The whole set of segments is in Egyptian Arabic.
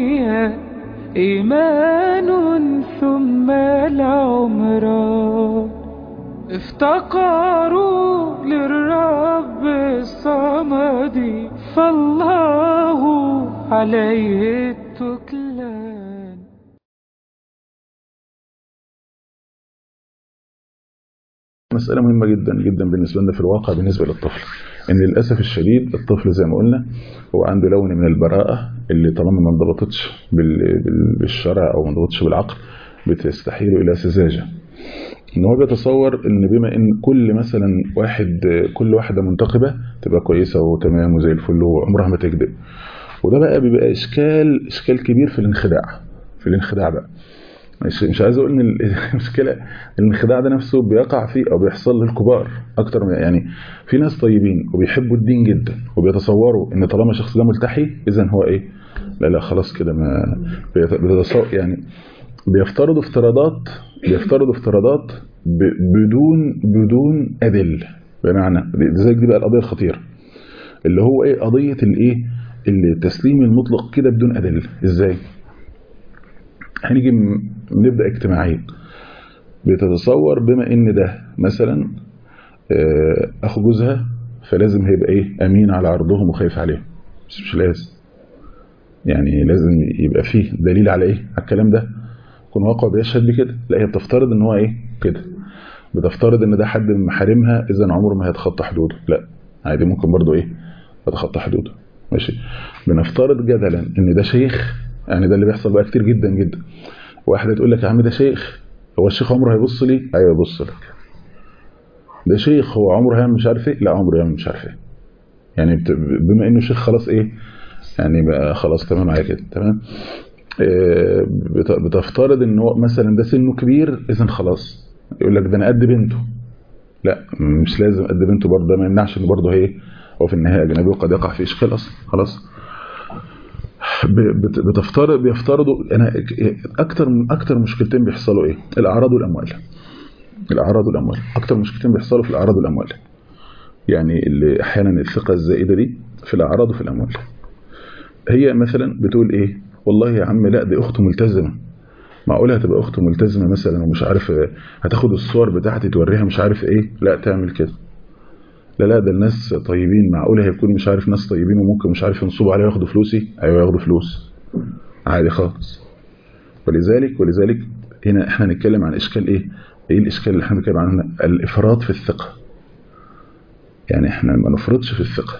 فيها إيمان ثم العمر افتقروا للرب الصمد فالله عليه التكلان مسألة مهمة جدا جدا بالنسبة لنا في الواقع بالنسبة للطفل ان للأسف الشديد الطفل زي ما قلنا هو عنده لون من البراءة اللي طالما ما انضبطتش بال- بال- بالشرع او ما انضبطتش بالعقل بتستحيل الى سذاجة ان هو بيتصور ان بما ان كل مثلا واحد كل واحدة منتقبة تبقى كويسة وتمام وزي الفل وعمرها ما تكذب وده بقى بيبقى اشكال اشكال كبير في الانخداع في الانخداع بقى مش مش عايز اقول ان المشكله الانخداع ده نفسه بيقع فيه او بيحصل للكبار اكتر من يعني في ناس طيبين وبيحبوا الدين جدا وبيتصوروا ان طالما الشخص ده ملتحي اذا هو ايه لا لا خلاص كده ما بيت- بيتصور يعني بيفترضوا افتراضات بيفترضوا افتراضات ب- بدون بدون ادله بمعنى لذلك دي بقى القضيه الخطيره اللي هو ايه قضيه الايه التسليم المطلق كده بدون ادله ازاي هنيجي م- نبدا اجتماعيا بتتصور بما ان ده مثلا آه، اخو جوزها فلازم هيبقى ايه امين على عرضهم وخايف عليهم بس مش لازم يعني لازم يبقى فيه دليل على ايه على الكلام ده يكون واقع بيشهد بكده لا هي بتفترض ان هو ايه كده بتفترض ان ده حد من محارمها اذا عمره ما هيتخطى حدوده لا عادي ممكن برضو ايه يتخطى حدوده ماشي بنفترض جدلا ان ده شيخ يعني ده اللي بيحصل بقى كتير جدا جدا واحده تقول لك يا عم ده شيخ هو الشيخ عمره هيبص لي ايوه يبص لك ده شيخ هو عمره هيعمل مش عارف ايه لا عمره هيعمل مش عارف ايه يعني بت- بما انه شيخ خلاص ايه يعني بقى خلاص تمام على كده تمام آه، بت- بتفترض ان هو مثلا ده سنه كبير اذا خلاص يقول لك ده انا قد بنته لا مش لازم قد بنته برضه ده ما يمنعش ان برضه هي هو في النهايه اجنبي وقد يقع في اشكال اصلا خلاص ب- بت- بتفترض بيفترضوا انا اكتر اكتر مشكلتين بيحصلوا ايه الاعراض والاموال الاعراض والاموال اكتر مشكلتين بيحصلوا في الاعراض والاموال يعني اللي احيانا الثقه الزائده دي في الاعراض وفي الاموال هي مثلا بتقول ايه والله يا عم لا دي اخته ملتزمه معقوله هتبقى اخته ملتزمه مثلا ومش عارف آه، هتاخد الصور بتاعتي توريها مش عارف ايه لا تعمل كده لا لا ده الناس طيبين معقوله هيكون مش عارف ناس طيبين وممكن مش عارف ينصبوا عليا وياخدوا فلوسي ايوه ياخدوا فلوس عادي خالص ولذلك ولذلك هنا احنا نتكلم عن اشكال ايه ايه الاشكال اللي احنا بنتكلم عنه هنا الافراط في الثقه يعني احنا ما نفرطش في الثقه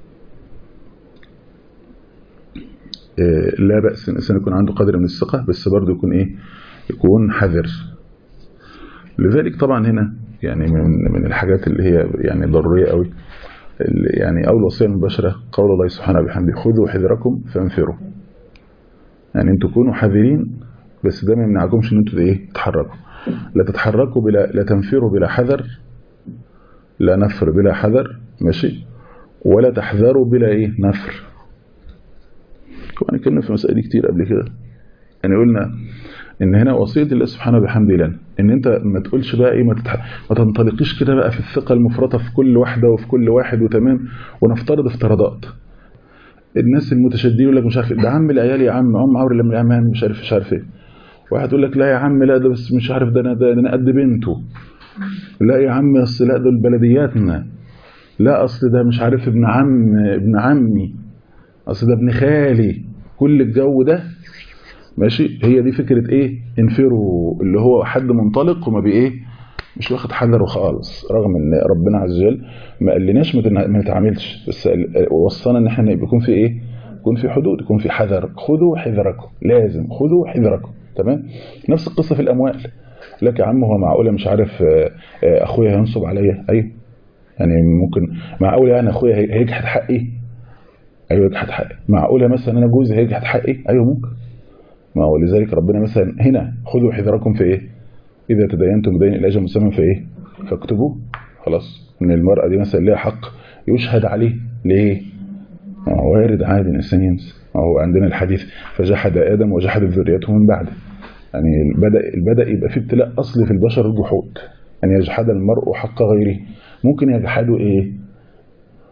إيه، لا بأس ان الانسان يكون عنده قدر من الثقه بس برضه يكون ايه يكون حذر لذلك طبعا هنا يعني من من الحاجات اللي هي يعني ضروريه قوي اللي يعني اول وصيه مباشره قول الله سبحانه وبحمده خذوا حذركم فانفروا يعني انتوا كونوا حذرين بس ده ما يمنعكمش ان انتوا ايه تتحركوا لا تتحركوا بلا لا تنفروا بلا حذر لا نفر بلا حذر ماشي ولا تحذروا بلا ايه نفر طبعا اتكلمنا في المسائل دي كتير قبل كده يعني قلنا ان هنا وصيه الله سبحانه وبحمده لنا ان انت ما تقولش بقى ايه ما, تتح... ما تنطلقيش كده بقى في الثقه المفرطه في كل واحده وفي كل واحد وتمام ونفترض افتراضات الناس المتشددين يقول لك مش عارف إيه، ده عم العيال يا عم عم عمرو لما يعمل مش عارف مش عارف ايه واحد يقول لك لا يا عم لا ده بس مش عارف ده انا ده انا قد بنته لا يا عم اصل لا دول بلدياتنا لا اصل ده مش عارف ابن عم ابن عمي اصل ده ابن خالي كل الجو ده ماشي هي دي فكرة ايه انفروا اللي هو حد منطلق وما بي ايه مش واخد حذره خالص رغم ان ربنا عز وجل ما قالناش ما تن- ما نتعاملش بس قال- وصانا ان احنا يكون في ايه يكون في حدود يكون في حذر خذوا حذركم لازم خذوا حذركم تمام نفس القصة في الاموال لك يا عم هو معقولة مش عارف آه، آه، اخويا هينصب عليا ايوه يعني ممكن معقولة يعني اخويا هي- هيجحد حقي ايوه يجحد حقي معقولة مثلا انا جوزي هيجحد حقي ايوه ممكن ما هو لذلك ربنا مثلا هنا خذوا حذركم في ايه اذا تدينتم بدين الى اجل مسمى في ايه فاكتبوه خلاص ان المرأة دي مثلا ليها حق يشهد عليه ليه ما هو وارد عادي الانسان ينسى ما هو عندنا الحديث فجحد ادم وجحد ذريته من بعده يعني البدأ البدأ يبقى في ابتلاء اصلي في البشر الجحود ان يجحد المرء حق غيره ممكن يجحدوا ايه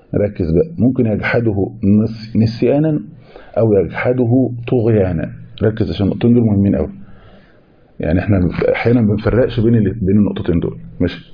ركز بقى ممكن يجحده نس- نسيانا او يجحده طغيانا ركز عشان النقطتين دول مهمين قوي يعني احنا احيانا ما بنفرقش بين ال- بين النقطتين دول ماشي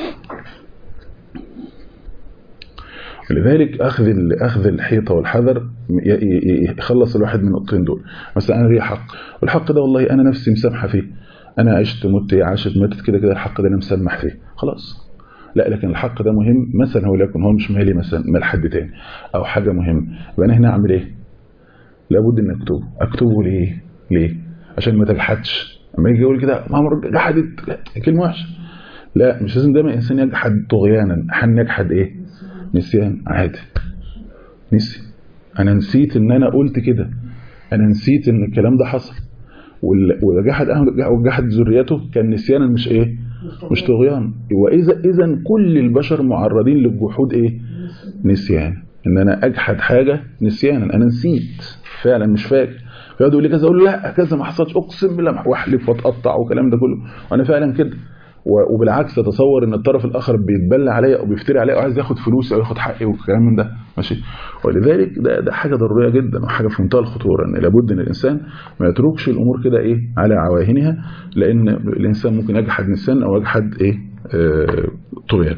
لذلك اخذ ال- اخذ الحيطه والحذر ي- ي- ي- يخلص الواحد من النقطتين دول مثلا انا لي حق والحق ده والله انا نفسي مسامحه فيه انا عشت مت عاشت ماتت كده كده الحق ده انا مسامح فيه خلاص لا لكن الحق ده مهم مثلا هو ليكن هو مش مالي مثلا مال حد تاني او حاجه مهم يبقى انا هنا اعمل ايه لابد ان اكتبه اكتبه ليه ليه عشان ما تجحدش اما يجي يقول كده ما عمر جحدت كلمه وحشه لا مش لازم دايما الانسان يجحد طغيانا احيانا يجحد ايه نسيان عادي نسي انا نسيت ان انا قلت كده انا نسيت ان الكلام ده حصل وال- وجحد أهل- وجحد ذريته كان نسيانا مش ايه مش طغيان واذا اذا كل البشر معرضين للجحود ايه نسيان ان انا اجحد حاجه نسيانا انا نسيت فعلا مش فاكر فيقعد يقول لي كذا اقول له لا كذا ما حصلش اقسم بالله واحلف واتقطع والكلام ده كله وانا فعلا كده و- وبالعكس اتصور ان الطرف الاخر بيتبلى عليا او بيفتري عليا او عايز ياخد فلوسي او ياخد حقي والكلام من ده ماشي ولذلك ده ده حاجه ضروريه جدا وحاجه في منتهى الخطوره ان لابد ان الانسان ما يتركش الامور كده ايه على عواهنها لان الانسان ممكن يجحد نسيان او يجحد ايه آه طغيان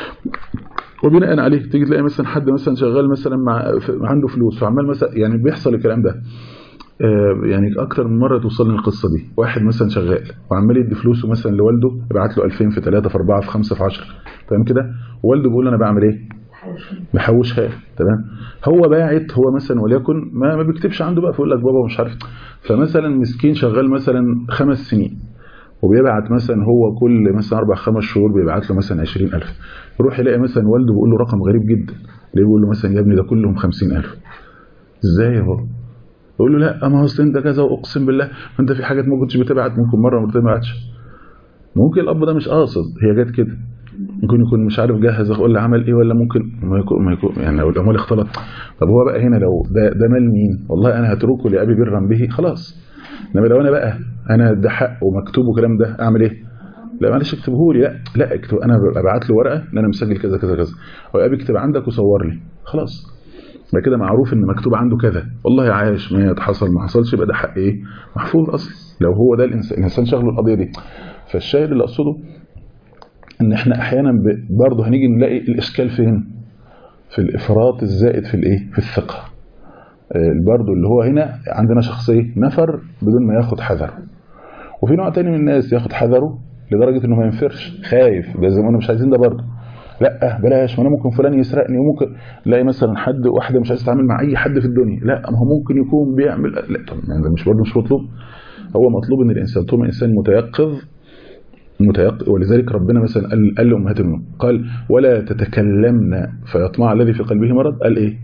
وبناء عليه تيجي تلاقي مثلا حد مثلا شغال مثلا مع في- عنده فلوس وعمال مثلا يعني بيحصل الكلام ده آه، يعني اكتر من مره توصلني القصه دي واحد مثلا شغال وعمال يدي فلوسه مثلا لوالده يبعت له 2000 في 3 في 4 في 5 في 10 تمام كده والده بيقول له انا بعمل ايه بحوشها تمام هو باعت هو مثلا وليكن ما, ما بيكتبش عنده بقى فيقول لك بابا مش عارف فمثلا مسكين شغال مثلا خمس سنين وبيبعت مثلا هو كل مثلا اربع خمس شهور بيبعت له مثلا 20000 يروح يلاقي مثلا والده بيقول له رقم غريب جدا ليه بيقول له مثلا يا ابني ده كلهم 50000 ازاي يا بابا يقول له لا ما هو اصل انت كذا واقسم بالله ما انت في حاجات ما كنتش بتبعت ممكن مره مرتين ما بعتش ممكن الاب ده مش قاصد هي جت كده ممكن يكون مش عارف جهز ولا عمل ايه ولا ممكن ما يكون, ما يكون يعني لو الاموال اختلط طب هو بقى هنا لو ده ده مال مين والله انا هتركه لابي برا به خلاص انما لو انا بقى انا ده حق ومكتوب والكلام ده اعمل ايه لا معلش اكتبه لي لا لا اكتب انا ابعت له ورقه ان انا مسجل كذا كذا كذا او ابي اكتب عندك وصور لي خلاص يبقى كده معروف ان مكتوب عنده كذا والله عايش ما حصل ما حصلش يبقى ده حق ايه محفوظ اصلا لو هو ده الانسان الانسان شغله القضيه دي فالشاهد اللي اقصده ان احنا احيانا ب- برضه هنيجي نلاقي الاشكال فين في الافراط الزائد في الايه في الثقه آه، برضه اللي هو هنا عندنا شخصيه نفر بدون ما ياخد حذره وفي نوع تاني من الناس ياخد حذره لدرجه انه ما ينفرش خايف ده زي ما انا مش عايزين ده برضه لا بلاش ما انا ممكن فلان يسرقني وممكن تلاقي مثلا حد واحده مش عايز تتعامل مع اي حد في الدنيا لا ما هو ممكن يكون بيعمل لا طب يعني ده مش برضه مش مطلوب هو مطلوب ان الانسان طول ما الانسان متيقظ متيقظ ولذلك ربنا مثلا قال قال لامهات المؤمنين قال ولا تتكلمن فيطمع الذي في قلبه مرض قال ايه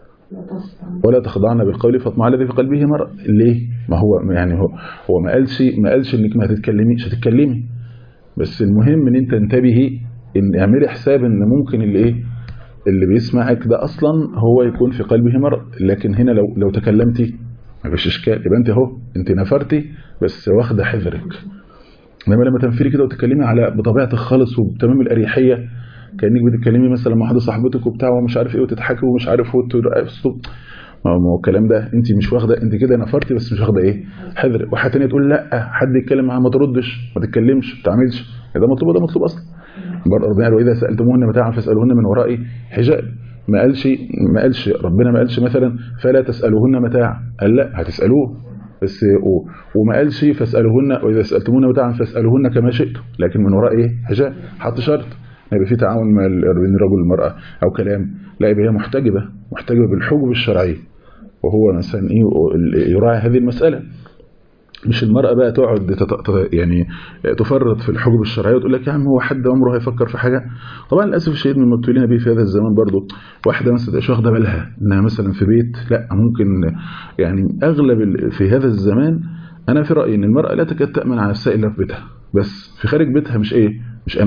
ولا تخضعن بالقول فاطمع الذي في قلبه مرض ليه ما هو يعني هو هو ما قالش ما قالش انك ما هتتكلميش هتتكلمي بس المهم ان انت انتبهي ان اعملي حساب ان ممكن اللي ايه اللي بيسمعك ده اصلا هو يكون في قلبه مرض لكن هنا لو لو تكلمتي ما فيش اشكال يبقى انت اهو انت نفرتي بس واخده حذرك انما لما تنفري كده وتتكلمي على بطبيعتك خالص وبتمام الاريحيه كانك بتتكلمي مثلا مع واحده صاحبتك وبتاع ومش عارف ايه وتضحكي ومش عارف وترقصوا ما هو ما هو الكلام ده انت مش واخده انت كده نفرتي بس مش واخده ايه حذر واحده ثانيه تقول لا حد يتكلم معاها ما تردش ما تتكلمش ما تعملش ده مطلوب ده مطلوب اصلا برضه ربنا قال واذا سالتموهن متاعا فاسالوهن من وراء حجاب ما قالش ما قالش ربنا ما قالش مثلا فلا تسالوهن متاعا قال لا هتسالوه بس و- وما قالش فاسالوهن واذا سالتموهن متاعا فاسالوهن كما شئتم لكن من وراء ايه حجاب حط شرط ما يبقى في تعاون ما ال- بين الرجل والمراه او كلام لا يبقى هي محتجبه محتجبه بالحجب الشرعي وهو مثلا ايه يراعي هذه المساله مش المرأة بقى تقعد تت- تت- يعني تفرط في الحجب الشرعية وتقول لك يا عم هو حد عمره هيفكر في حاجة طبعا للأسف الشديد من المبتولين به في هذا الزمان برضو واحدة مثلا مش واخدة بالها انها مثلا في بيت لا ممكن يعني اغلب ال- في هذا الزمان انا في رأيي ان المرأة لا تكاد تأمن على نفسها الا في بيتها بس في خارج بيتها مش ايه مش امان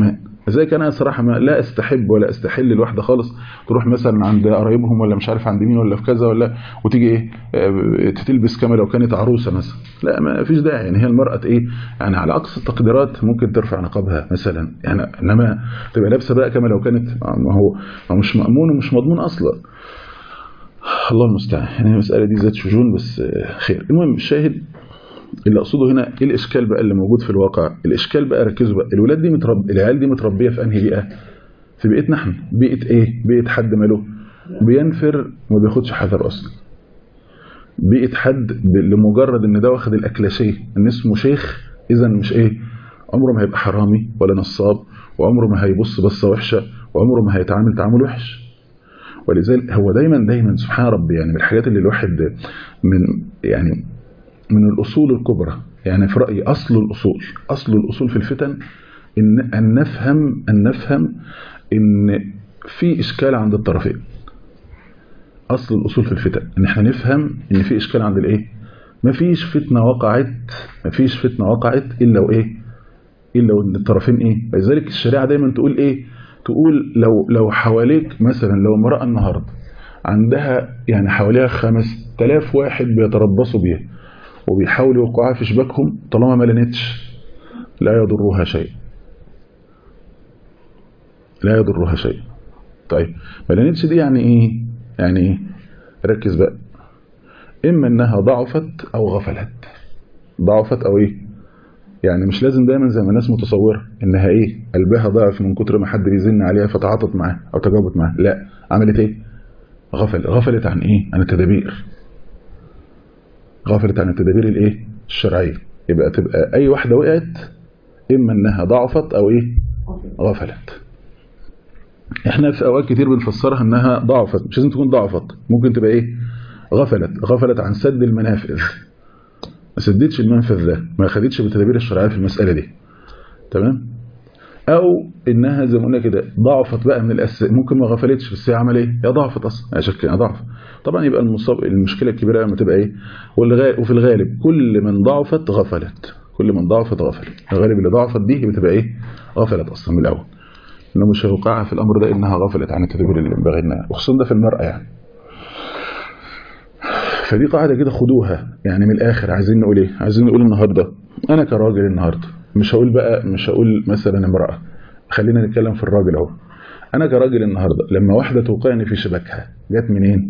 لذلك انا صراحه ما لا استحب ولا استحل الواحده خالص تروح مثلا عند قرايبهم ولا مش عارف عند مين ولا في كذا ولا وتيجي ايه آه، تلبس كما لو كانت عروسه مثلا لا ما فيش داعي يعني هي المراه ايه يعني على اقصى التقديرات ممكن ترفع نقابها مثلا يعني انما تبقى لابسه بقى كما لو كانت ما هو ما هو مش مامون ومش مضمون اصلا الله المستعان يعني المساله دي ذات شجون بس آه، خير المهم الشاهد اللي اقصده هنا ايه الاشكال بقى اللي موجود في الواقع الاشكال بقى ركزوا بقى الولاد دي مترب العيال دي متربيه في انهي بيئه في بيئتنا احنا بيئه ايه بيئه حد ماله بينفر وما بياخدش حذر اصلا بيئه حد ب- لمجرد ان ده واخد الاكلاشيه ان اسمه شيخ اذا مش ايه عمره ما هيبقى حرامي ولا نصاب وعمره ما هيبص بصه وحشه وعمره ما هيتعامل تعامل وحش ولذلك هو دايما دايما سبحان ربي يعني من الحاجات اللي الواحد من يعني من الأصول الكبرى يعني في رأيي أصل الأصول أصل الأصول في الفتن إن أن نفهم أن نفهم إن في إشكال عند الطرفين أصل الأصول في الفتن إن إحنا نفهم إن في إشكال عند الإيه مفيش فتنة وقعت مفيش فتنة وقعت إلا وإيه إلا وإن الطرفين إيه لذلك الشريعة دايما تقول إيه تقول لو لو حواليك مثلا لو امرأة النهاردة عندها يعني حواليها 5000 واحد بيتربصوا بيها وبيحاولوا يوقعوها في شباكهم طالما ما لنتش لا يضرها شيء لا يضرها شيء طيب ما لنتش دي يعني ايه يعني ايه ركز بقى اما انها ضعفت او غفلت ضعفت او ايه يعني مش لازم دايما زي ما الناس متصوره انها ايه قلبها ضعف من كتر ما حد بيزن عليها فتعاطت معاه او تجاوبت معاه لا عملت ايه غفل غفلت عن ايه عن التدابير غفلت عن التدابير الايه الشرعيه يبقى تبقى اي واحده وقعت اما انها ضعفت او ايه غفلت احنا في اوقات كتير بنفسرها انها ضعفت مش لازم تكون ضعفت ممكن تبقى ايه غفلت غفلت عن سد المنافذ ما سدتش المنفذ ده ما خدتش بالتدابير الشرعيه في المساله دي تمام او انها زي ما قلنا كده ضعفت بقى من الأس... ممكن ما غفلتش بس هي عمل ايه هي ضعفت اصلا هي شكلها ضعف طبعا يبقى المصاب المشكله الكبيره لما تبقى ايه والغ... وفي الغالب كل من ضعفت غفلت كل من ضعفت غفلت الغالب اللي ضعفت دي بتبقى ايه غفلت اصلا من الاول انه مش هيوقعها في الامر ده انها غفلت عن التدابير اللي ينبغي انها وخصوصا ده في المراه يعني فدي قاعده كده خدوها يعني من الاخر عايزين نقول ايه عايزين نقول النهارده انا كراجل النهارده مش هقول بقى مش هقول مثلا امراه خلينا نتكلم في الراجل اهو انا كراجل النهارده لما واحده توقعني في شبكها جت منين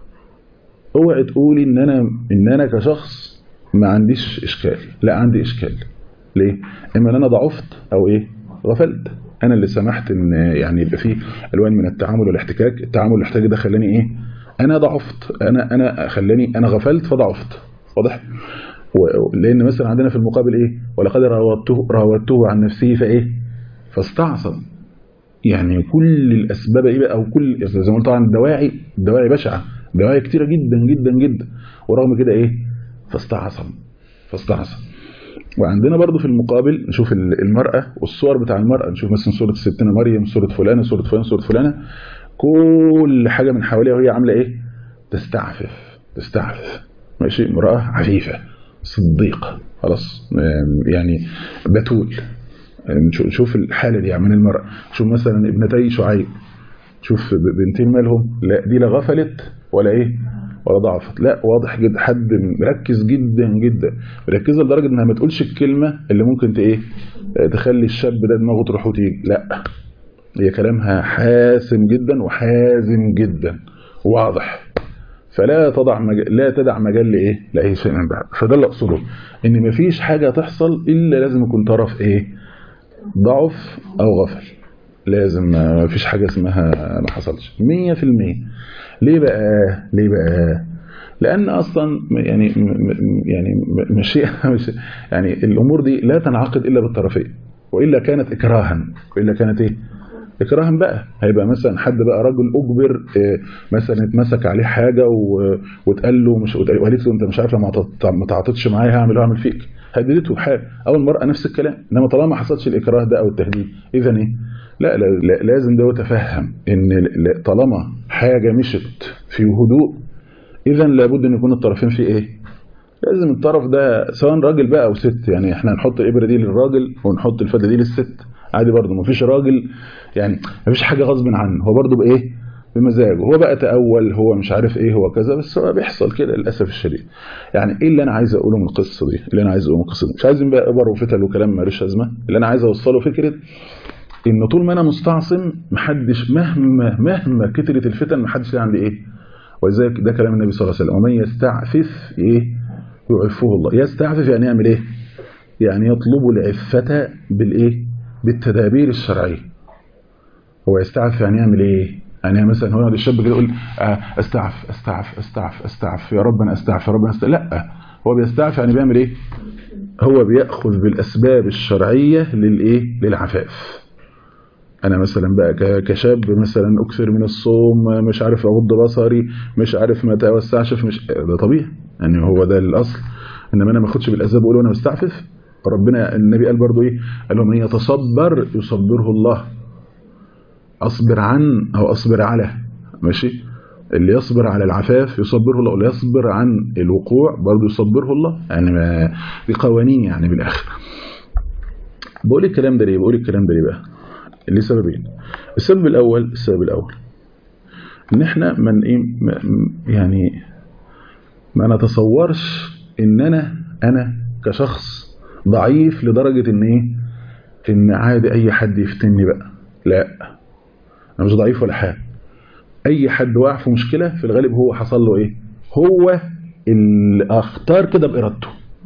اوعي تقولي ان انا ان انا كشخص ما عنديش اشكال لا عندي اشكال ليه اما ان انا ضعفت او ايه غفلت انا اللي سمحت ان يعني يبقى فيه الوان من التعامل والاحتكاك التعامل والاحتكاك ده خلاني ايه انا ضعفت انا انا خلاني انا غفلت فضعفت واضح لان مثلا عندنا في المقابل ايه ولقد راودته راودته عن نفسه فايه فاستعصم يعني كل الاسباب ايه بقى او كل زي ما قلت طبعا الدواعي الدواعي بشعه دواعي كتيره جدا جدا جدا ورغم كده ايه فاستعصم فاستعصم وعندنا برضو في المقابل نشوف المرأة والصور بتاع المرأة نشوف مثلا صورة ستنا مريم صورة فلانة صورة فلانة صورة فلانة كل حاجة من حواليها وهي عاملة ايه تستعفف تستعفف ماشي امرأة عفيفة صديقة خلاص يعني بتول نشوف الحالة دي من المرأة شوف مثلا ابنتي شعيب شوف بنتين مالهم لا دي لا غفلت ولا ايه ولا ضعفت لا واضح جدا حد مركز جدا جدا مركزه لدرجه انها ما تقولش الكلمه اللي ممكن ايه تخلي الشاب ده دماغه تروح وتيجي لا هي كلامها حاسم جدا وحازم جدا واضح فلا تضع مجال لا تدع مجال لايه لاي شيء من بعد فده اللي اقصده ان مفيش حاجه تحصل الا لازم يكون طرف ايه ضعف او غفل لازم ما فيش حاجه اسمها ما حصلش 100% ليه بقى ليه بقى لان اصلا يعني يعني مش مش يعني الامور دي لا تنعقد الا بالطرفين والا كانت اكراها والا كانت ايه اكراها بقى هيبقى مثلا حد بقى رجل اجبر مثلا اتمسك عليه حاجه واتقال له مش وقالت له انت مش عارف لما ما تعاطتش معايا هعمل اعمل فيك هددته بحاجه او المراه نفس الكلام انما طالما ما حصلش الاكراه ده او التهديد اذا ايه لا, لا, لا لازم ده يتفهم ان طالما حاجه مشت في هدوء اذا لابد ان يكون الطرفين في ايه لازم الطرف ده سواء راجل بقى او ست يعني احنا نحط الابره دي للراجل ونحط الفده دي للست عادي برضه مفيش راجل يعني مفيش حاجه غصب عنه هو برضه بايه بمزاجه هو بقى تأول هو مش عارف ايه هو كذا بس هو بيحصل كده للاسف الشديد يعني ايه اللي انا عايز اقوله من القصه دي اللي انا عايز اقوله من القصه دي مش عايزين بقى ابر وفتل وكلام مالوش لازمه اللي انا عايز اوصله فكره ان طول ما انا مستعصم محدش مهما مهما كترت الفتن محدش ليه عندي ايه ولذلك ده كلام النبي صلى الله عليه وسلم ومن يستعفف ايه يعفه الله يستعفف يعني يعمل ايه يعني يطلب العفة بالايه بالتدابير الشرعيه هو يستعفف يعني يعمل ايه يعني مثلا هو الشاب كده يقول استعف استعف استعف استعف يا رب انا استعف يا رب انا استعف لا هو بيستعف يعني بيعمل ايه هو بياخذ بالاسباب الشرعيه للايه للعفاف انا مثلا بقى كشاب مثلا اكثر من الصوم مش عارف اغض بصري مش عارف ما اتوسعش مش ده طبيعي يعني هو ده الاصل انما انا ما اخدش بالاسباب واقول انا مستعفف ربنا النبي قال برضو ايه قال له من يتصبر يصبره الله اصبر عن او اصبر على ماشي اللي يصبر على العفاف يصبره الله واللي يصبر عن الوقوع برضه يصبره الله يعني ما دي قوانين يعني بالاخر بقول الكلام ده ليه بقول الكلام ده ليه بقى لسببين السبب الاول السبب الاول ان احنا من ايه يعني ما نتصورش ان انا انا كشخص ضعيف لدرجه ان ايه ان عادي اي حد يفتني بقى لا انا مش ضعيف ولا حاجه اي حد واقع في مشكله في الغالب هو حصل له ايه هو اللي اختار كده بارادته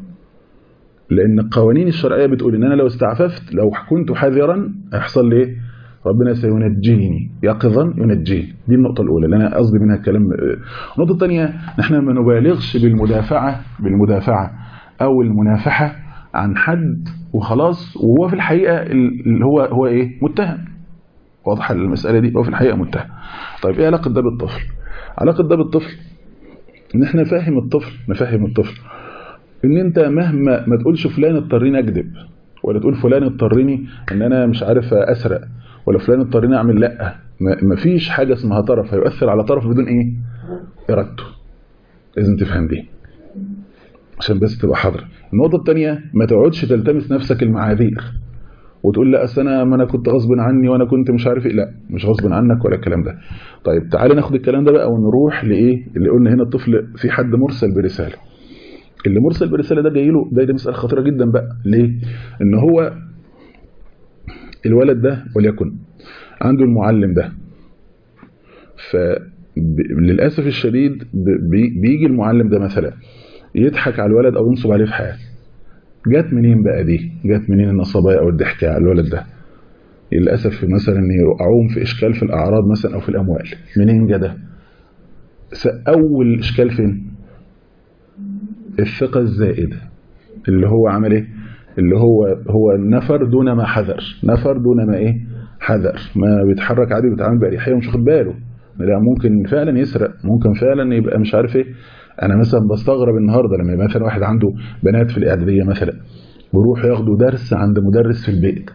لان القوانين الشرعيه بتقول ان انا لو استعففت لو كنت حذرا هيحصل لي ايه ربنا سينجيني يقظا ينجيني دي النقطه الاولى اللي انا قصدي منها الكلام النقطه الثانيه احنا ما نبالغش بالمدافعه بالمدافعه او المنافحه عن حد وخلاص وهو في الحقيقه اللي هو هو ايه متهم واضحه المساله دي هو في الحقيقه متهم طيب ايه علاقه ده بالطفل علاقه ده بالطفل ان احنا نفهم الطفل نفهم الطفل ان انت مهما ما تقولش فلان اضطريني اكذب ولا تقول فلان اضطرني ان انا مش عارف اسرق ولا فلان اضطرني اعمل لا ما فيش حاجه اسمها طرف هيؤثر على طرف بدون ايه ارادته لازم تفهم دي عشان بس تبقى حاضر النقطه الثانيه ما تقعدش تلتمس نفسك المعاذير وتقول لا اصل انا ما انا كنت غصب عني وانا كنت مش عارف ايه لا مش غصب عنك ولا الكلام ده طيب تعالى ناخد الكلام ده بقى ونروح لايه اللي قلنا هنا الطفل في حد مرسل برساله اللي مرسل برساله ده جاي له ده, ده مساله خطيره جدا بقى ليه ان هو الولد ده وليكن عنده المعلم ده فللاسف الشديد بيجي المعلم ده مثلا يضحك على الولد او ينصب عليه في حاجه جت منين بقى دي جت منين النصبايا او الضحكه على الولد ده للاسف مثلا يوقعوهم في اشكال في الاعراض مثلا او في الاموال منين جه ده اول اشكال فين الثقه الزائده اللي هو عمل ايه اللي هو هو نفر دون ما حذر نفر دون ما ايه حذر ما بيتحرك عادي بيتعامل باريحيه ومش واخد باله لا ممكن فعلا يسرق ممكن فعلا يبقى مش عارف ايه انا مثلا بستغرب النهارده لما مثلا واحد عنده بنات في الاعداديه مثلا بيروح ياخدوا درس عند مدرس في البيت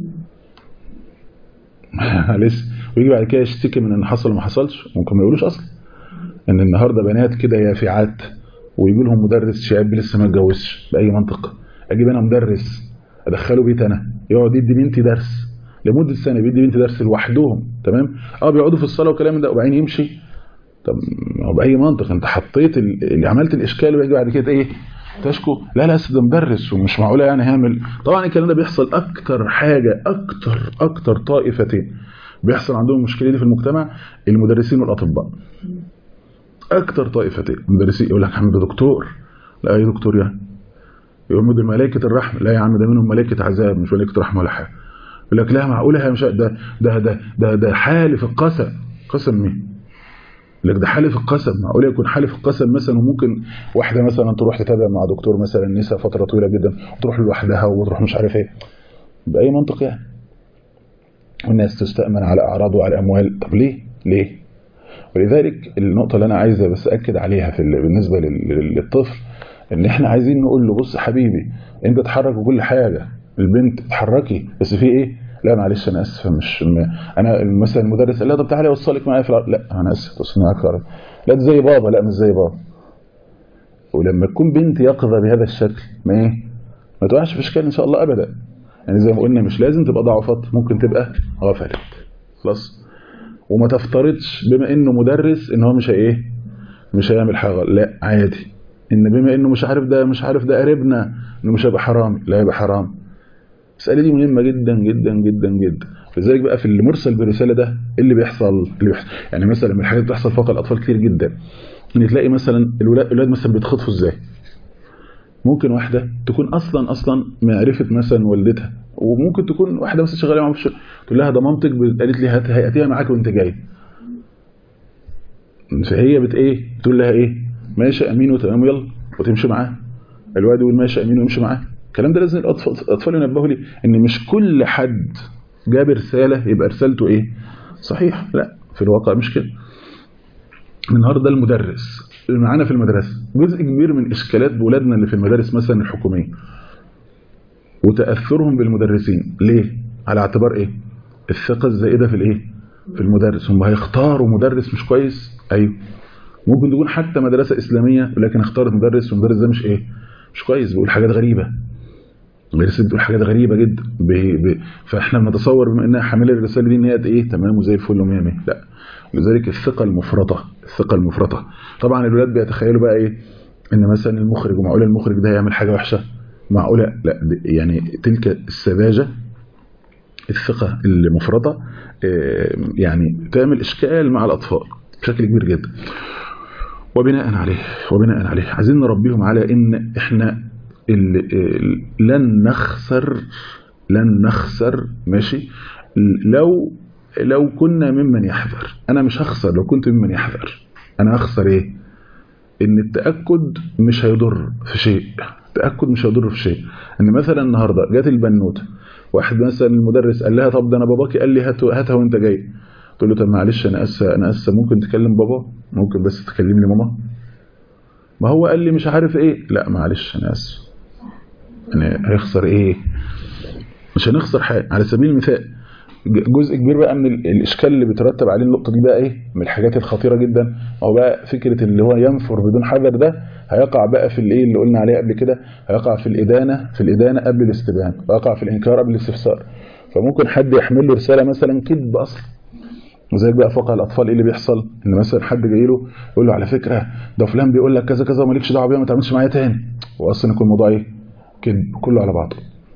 معلش ويجي بعد كده يشتكي من ان حصل وما حصلش ممكن ما يقولوش اصلا ان النهارده بنات كده يافعات ويجي لهم مدرس شاب لسه ما اتجوزش باي منطق اجيب انا مدرس ادخله بيت انا يقعد يدي بنتي درس لمده سنه بيدي بنتي درس لوحدهم تمام اه بيقعدوا في الصلاه والكلام ده وبعدين يمشي طب هو باي منطق انت حطيت اللي عملت الاشكال ويجي بعد كده ايه تشكو لا لا ده مدرس ومش معقوله يعني هيعمل طبعا الكلام ده بيحصل اكتر حاجه اكتر اكتر طائفتين بيحصل عندهم المشكله دي في المجتمع المدرسين والاطباء اكتر طائفتين المدرسين يقول لك يا عم ده دكتور لا اي دكتور يعني يقول دول ملائكه الرحمه لا يا عم ده منهم ملائكه عذاب مش ملائكه رحمه ولا حاجه يقول لك لا معقوله مش ده ده ده ده, ده حالف القسم قسم مين لك ده حالف القسم معقول يكون حالف القسم مثلا وممكن واحده مثلا تروح تتابع مع دكتور مثلا نساء فتره طويله جدا وتروح لوحدها وتروح مش عارف ايه باي منطق يعني والناس تستأمن على اعراض وعلى اموال طب ليه ليه ولذلك النقطه اللي انا عايزه بس اكد عليها في بالنسبه للطفل ان احنا عايزين نقول له بص حبيبي انت اتحرك وكل حاجه البنت اتحركي بس في ايه لا معلش انا اسف مش م... انا مثلا المدرس قال لها طب تعالي اوصلك معايا في الارض لا انا اسف توصلني معاك في الارض لا زي بابا لا مش زي بابا ولما تكون بنت يقظه بهذا الشكل ما ايه ما تقعش في اشكال ان شاء الله ابدا يعني زي ما قلنا مش لازم تبقى ضعفت ممكن تبقى غفلت خلاص وما تفترضش بما انه مدرس ان هو مش ايه مش هيعمل حاجه لا عادي ان بما انه مش عارف ده مش عارف ده قريبنا انه مش هيبقى حرامي لا يبقى حرام المساله دي مهمه جدا جدا جدا جدا لذلك بقى في المرسل برساله ده إيه اللي بيحصل اللي بيحصل يعني مثلا من الحاجات اللي بتحصل فوق الاطفال كتير جدا ان تلاقي مثلا الولاد الولاد مثلا بيتخطفوا ازاي ممكن واحده تكون اصلا اصلا معرفه مثلا والدتها وممكن تكون واحده مثلا شغاله معاهم في الشغل تقول لها ده مامتك قالت لي هات هاتيها معاك وانت جاي فهي بت ايه تقول لها ايه ماشي امين وتمام يلا وتمشي معاه الواد يقول ماشي امين ويمشي معاه الكلام ده لازم الاطفال الاطفال ينبهوا لي ان مش كل حد جاب رساله يبقى رسالته ايه صحيح لا في الواقع مش كده النهارده المدرس اللي معانا في المدرسه جزء كبير من اشكالات بولادنا اللي في المدارس مثلا الحكوميه وتاثرهم بالمدرسين ليه على اعتبار ايه الثقه الزائده في الايه في المدرس هم هيختاروا مدرس مش كويس ايوه ممكن تكون حتى مدرسه اسلاميه ولكن اختارت مدرس والمدرس ده مش ايه مش كويس بيقول حاجات غريبه المدرس بتقول حاجات غريبه جدا ب... ب... فاحنا بنتصور بما انها حامله الرساله دي ان هي ايه تمام وزي الفل ومية مية لا لذلك الثقه المفرطه الثقه المفرطه طبعا الولاد بيتخيلوا بقى ايه ان مثلا المخرج ومعقوله المخرج ده هيعمل حاجه وحشه معقوله لا يعني تلك السذاجه الثقه المفرطه يعني تعمل اشكال مع الاطفال بشكل كبير جدا وبناء عليه وبناء عليه عايزين نربيهم على ان احنا لن نخسر لن نخسر ماشي لو لو كنا ممن يحذر انا مش هخسر لو كنت ممن يحذر انا هخسر ايه ان التاكد مش هيضر في شيء التاكد مش هيضر في شيء ان مثلا النهارده جت البنوته واحد مثلا المدرس قال لها طب ده انا باباكي قال لي هات هاتها وانت جاي تقول له طب معلش انا اسفه انا اسفه ممكن تكلم بابا ممكن بس تكلمني ماما ما هو قال لي مش عارف ايه لا معلش انا اسف يعني هيخسر ايه مش هنخسر حاجه على سبيل المثال جزء كبير بقى من الاشكال اللي بيترتب عليه النقطه دي بقى ايه من الحاجات الخطيره جدا او بقى فكره اللي هو ينفر بدون حذر ده هيقع بقى في الايه اللي قلنا عليه قبل كده هيقع في الادانه في الادانه قبل الاستبان ويقع في الانكار قبل الاستفسار فممكن حد يحمل له رساله مثلا كذب اصلا وزي بقى فوق الاطفال ايه اللي بيحصل ان مثلا حد جاي له يقول له على فكره ده فلان بيقول لك كذا كذا ومالكش دعوه بيه ما تعملش معايا تاني واصلا يكون الموضوع ايه كذب كله على بعضه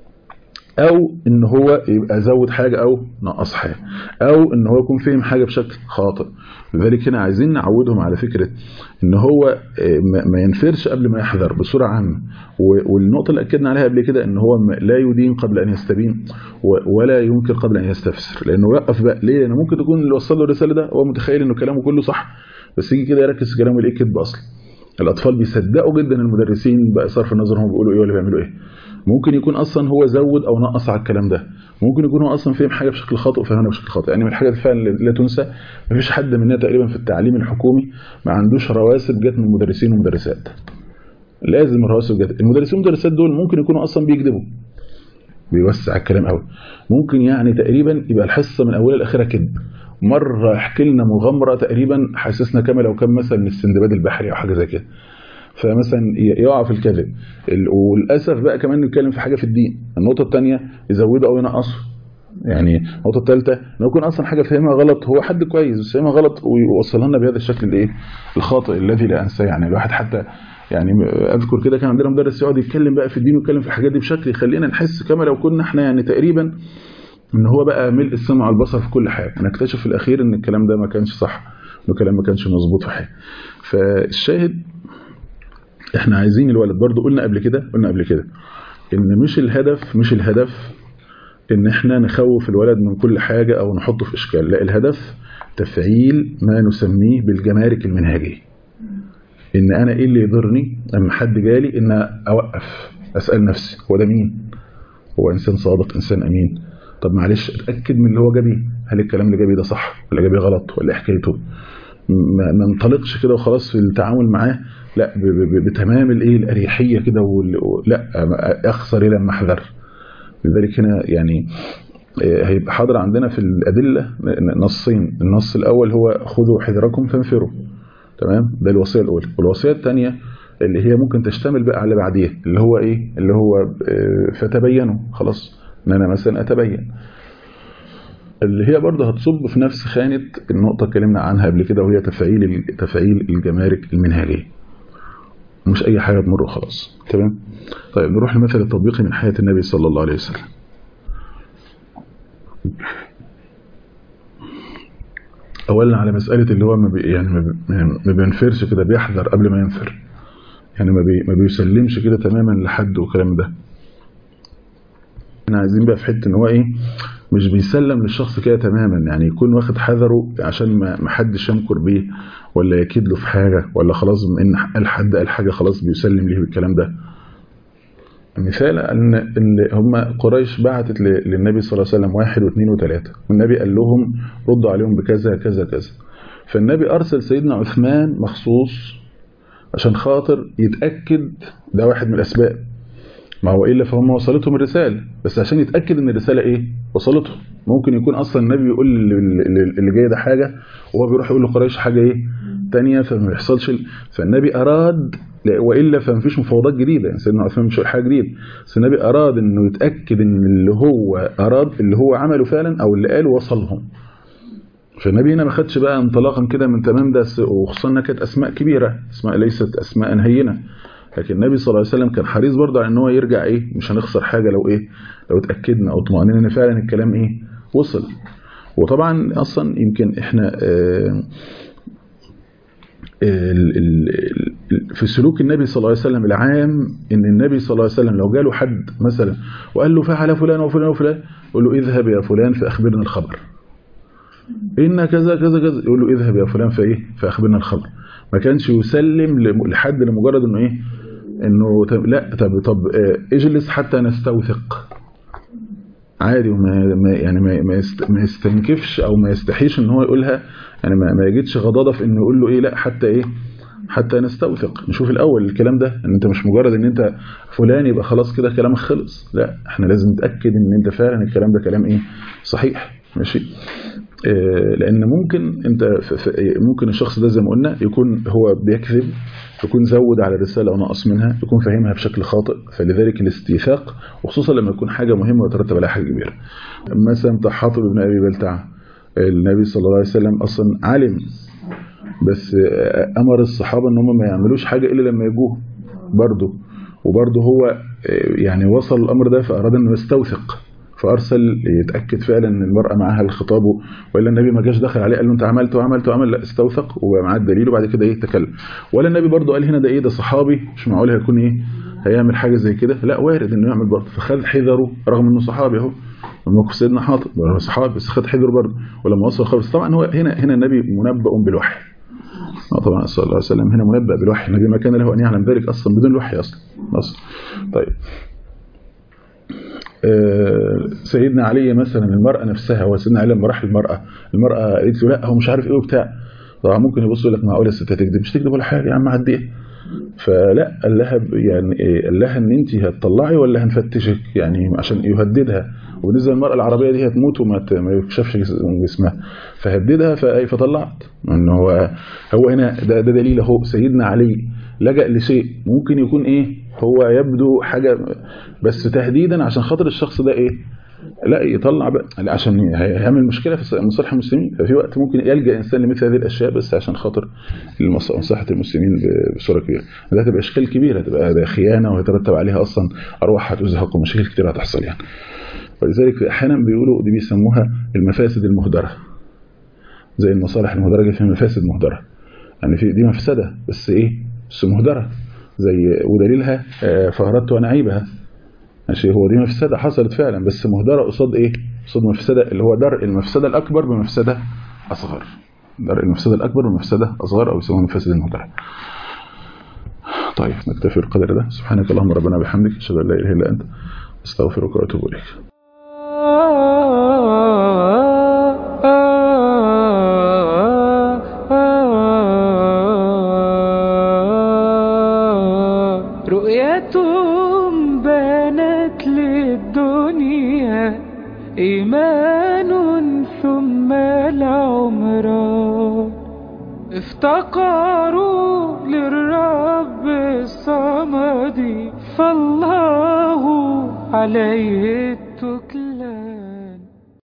او ان هو يبقى زود حاجة او نقص حاجة او ان هو يكون فهم حاجة بشكل خاطئ لذلك هنا عايزين نعودهم على فكرة ان هو ما ينفرش قبل ما يحذر بصورة عامة والنقطة اللي اكدنا عليها قبل كده ان هو لا يدين قبل ان يستبين ولا ينكر قبل ان يستفسر لانه يقف بقى ليه لانه ممكن تكون اللي وصل له الرسالة ده هو متخيل انه كلامه كله صح بس يجي كده يركز في كلامه يلاقيه كذب اصلا الاطفال بيصدقوا جدا المدرسين بقى صرف النظر هم بيقولوا ايه ولا بيعملوا ايه ممكن يكون اصلا هو زود او نقص على الكلام ده ممكن يكون هو اصلا فهم حاجه بشكل خاطئ وفهمها بشكل خاطئ يعني من الحاجات فعلا لا تنسى مفيش حد مننا تقريبا في التعليم الحكومي ما عندوش رواسب جت من مدرسين ومدرسات لازم الرواسب جت المدرسين والمدرسات دول ممكن يكونوا اصلا بيكذبوا بيوسع الكلام قوي ممكن يعني تقريبا يبقى الحصه من اولها لاخرها كذب مره يحكي لنا مغامره تقريبا حسسنا كما لو كان مثلا السندباد البحري او حاجه زي كده فمثلا يقع في الكذب وللاسف بقى كمان نتكلم في حاجه في الدين النقطه الثانيه يزودوا او ينقصوا يعني النقطه الثالثه انه يكون اصلا حاجه فاهمها غلط هو حد كويس بس فاهمها غلط ويوصلها لنا بهذا الشكل الايه الخاطئ الذي لا انساه يعني الواحد حتى يعني اذكر كده كان عندنا مدرس يقعد يتكلم بقى في الدين ويتكلم في الحاجات دي بشكل يخلينا نحس كما لو كنا احنا يعني تقريبا ان هو بقى ملء السمع والبصر في كل حاجه انا اكتشف في الاخير ان الكلام ده ما كانش صح والكلام ما كانش مظبوط في حاجه فالشاهد احنا عايزين الولد برضو قلنا قبل كده قلنا قبل كده ان مش الهدف مش الهدف ان احنا نخوف الولد من كل حاجة او نحطه في اشكال لا الهدف تفعيل ما نسميه بالجمارك المنهجية ان انا ايه اللي يضرني لما حد جالي ان اوقف اسأل نفسي هو ده مين هو انسان صادق انسان امين طب معلش اتأكد من اللي هو جابيه هل الكلام اللي جابيه ده صح ولا جابيه غلط ولا حكايته ما انطلقش كده وخلاص في التعامل معاه لا بتمام الايه الاريحيه كده لا اخسر لما احذر لذلك هنا يعني هيبقى حاضر عندنا في الادله نصين النص الاول هو خذوا حذركم فانفروا تمام ده الوصيه الاولى والوصيه الثانيه اللي هي ممكن تشتمل بقى على بعديها اللي هو ايه اللي هو فتبينوا خلاص ان انا مثلا اتبين اللي هي برضه هتصب في نفس خانة النقطة اتكلمنا عنها قبل كده وهي تفعيل تفعيل الجمارك المنهجية مش أي حاجة تمر وخلاص تمام طيب نروح لمثل التطبيقي من حياة النبي صلى الله عليه وسلم أولا على مسألة اللي هو ما بي يعني ما بينفرش كده بيحذر قبل ما ينفر يعني ما, بي ما بيسلمش كده تماما لحد والكلام ده احنا عايزين بقى في حته ان هو ايه مش بيسلم للشخص كده تماما يعني يكون واخد حذره عشان ما حدش ينكر بيه ولا يكيد له في حاجه ولا خلاص ان قال حد قال حاجه خلاص بيسلم ليه بالكلام ده مثال ان ان هم قريش بعتت للنبي صلى الله عليه وسلم واحد واثنين وثلاثه والنبي قال لهم ردوا عليهم بكذا كذا كذا فالنبي ارسل سيدنا عثمان مخصوص عشان خاطر يتاكد ده واحد من الاسباب ما هو إلا فهم وصلتهم الرسالة بس عشان يتأكد ان الرسالة ايه وصلتهم ممكن يكون اصلا النبي يقول اللي جاي ده حاجة وهو بيروح يقول لقريش حاجة ايه تانية فما يحصلش فالنبي اراد وإلا فمفيش مفاوضات جديدة يعني سيدنا عثمان مش حاجة جديدة بس النبي اراد انه يتأكد ان اللي هو اراد اللي هو عمله فعلا او اللي قاله وصلهم فالنبي هنا ما خدش بقى انطلاقا كده من تمام ده وخصوصا انها كانت اسماء كبيرة اسماء ليست اسماء هينه لكن النبي صلى الله عليه وسلم كان حريص برضه على ان هو يرجع ايه مش هنخسر حاجه لو ايه لو اتاكدنا او اطمئننا ان فعلا الكلام ايه وصل وطبعا اصلا يمكن احنا آه ال ال في سلوك النبي صلى الله عليه وسلم العام ان النبي صلى الله عليه وسلم لو جاله حد مثلا وقال له فعل فلان وفلان وفلان يقول له اذهب يا فلان فاخبرنا الخبر ان كذا كذا كذا يقول له اذهب يا فلان فايه فاخبرنا الخبر ما كانش يسلم لحد لمجرد انه ايه انه طب لا طب طب اجلس حتى نستوثق عادي وما ما يعني ما ما يستنكفش او ما يستحيش ان هو يقولها يعني ما, ما يجدش غضاضه في انه يقول له ايه لا حتى ايه حتى نستوثق نشوف الاول الكلام ده ان انت مش مجرد ان انت فلان يبقى خلاص كده كلامك خلص لا احنا لازم نتاكد ان انت فعلا الكلام ده كلام ايه صحيح ماشي لان ممكن انت ممكن الشخص ده زي ما قلنا يكون هو بيكذب يكون زود على الرساله او نقص منها يكون فاهمها بشكل خاطئ فلذلك الاستيثاق وخصوصا لما يكون حاجه مهمه ويترتب عليها حاجه كبيره مثلا بتاع حاطب بن ابي بلتع النبي صلى الله عليه وسلم اصلا علم بس امر الصحابه ان هم ما يعملوش حاجه الا لما يجوه برضه وبرضه هو يعني وصل الامر ده فاراد انه يستوثق فارسل يتاكد فعلا ان المراه معاها الخطاب والا النبي ما جاش دخل عليه قال له انت عملت وعملت وعمل لا استوثق ومعاه الدليل وبعد كده ايه تكلم ولا النبي برضه قال هنا ده ايه ده صحابي مش معقول هيكون ايه هيعمل حاجه زي كده لا وارد انه يعمل برضه فخد حذره رغم انه صحابي اهو موقف سيدنا حاطب هو صحابي بس خد حذره برضه ولما وصل الخبر طبعا هو هنا هنا النبي منبأ بالوحي طبعا صلى الله عليه وسلم هنا منبأ بالوحي النبي ما كان له ان يعلم ذلك اصلا بدون الوحي اصلا اصلا طيب سيدنا علي مثلا المرأة نفسها هو سيدنا علي لما راح المرأة المرأة قالت له لا هو مش عارف ايه وبتاع طبعا ممكن يبص يقول لك معقوله الست هتكذب مش تكذب ولا حاجه يا عم عديها فلا قال لها يعني ايه قال لها ان انت هتطلعي ولا هنفتشك يعني عشان يهددها وبالنسبه للمراه العربيه دي هتموت وما ما يكشفش جسمها فهددها فطلعت ان هو هو هنا ده, ده دليل اهو سيدنا علي لجأ لشيء ممكن يكون ايه هو يبدو حاجة بس تهديدا عشان خاطر الشخص ده ايه لا يطلع بقى عشان هيعمل مشكلة في مصالح المسلمين ففي وقت ممكن يلجأ إنسان لمثل هذه الأشياء بس عشان خاطر مصلحة المسلمين بصورة كبيرة ده هتبقى إشكال كبير هتبقى ده خيانة وهيترتب عليها أصلا أرواح هتزهق ومشاكل كتير هتحصل يعني ولذلك أحيانا بيقولوا دي بيسموها المفاسد المهدرة زي المصالح المهدرة فيها مفاسد مهدرة يعني في دي مفسدة بس إيه بس مهدرة زي ودليلها فهرت ونعيبها ماشي هو دي مفسدة حصلت فعلا بس مهدرة قصاد ايه قصاد مفسدة اللي هو درء المفسدة الأكبر بمفسدة أصغر درء المفسدة الأكبر بمفسدة أصغر أو يسموها مفاسد المهدرة طيب نكتفي القدر ده سبحانك اللهم ربنا بحمدك أشهد أن لا إله إلا أنت أستغفرك وأتوب إليك رؤيتهم بانت للدنيا إيمان ثم العمران افتقروا للرب الصمد فالله عليه